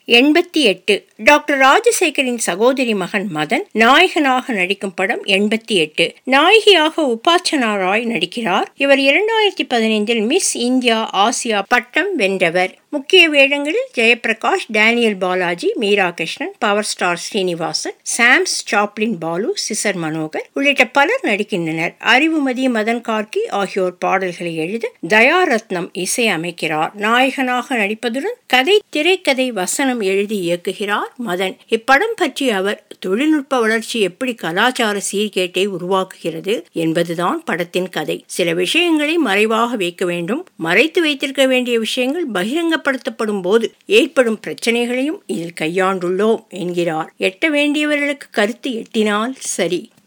எண்பத்தி எட்டு டாக்டர் ராஜசேகரின் சகோதரி மகன் மதன் நாயகனாக நடிக்கும் படம் எண்பத்தி எட்டு நாயகியாக உபாச்சனா ராய் நடிக்கிறார் இவர் இரண்டாயிரத்தி பதினைந்தில் மிஸ் இந்தியா ஆசியா பட்டம் வென்றவர் முக்கிய வேடங்களில் Jayaprakash Daniel Balaji Meera Krishnan Power Star Srinivasan Chaams Chaplin Balu Scissor Manohar உள்ளிட்ட பலர் நடிக்கின்றனர் அறிவுமதி மதன் கார்கி ஆகியோர் பாடல்களை எழுத தயாரத்னம் இசை அமைக்கிறார் நாயகனாக நடிப்பதுடன் கதை திரைக்கதை வசனம் எழுதி இயக்குகிறார் மதன் இப்படம் பற்றி அவர் தொழில்நுட்ப வளர்ச்சி எப்படி கலாச்சார சீர்கேட்டை உருவாக்குகிறது என்பதுதான் படத்தின் கதை சில விஷயங்களை மறைவாக வைக்க வேண்டும் மறைத்து வைத்திருக்க வேண்டிய விஷயங்கள் பகிரங்கப்படுத்தப்படும் போது ஏற்படும் பிரச்சனைகளையும் இதில் கையாண்டுள்ளோம் என்கிறார் எட்ட வேண்டியவர்களுக்கு கருத்து எட்டினால் சரி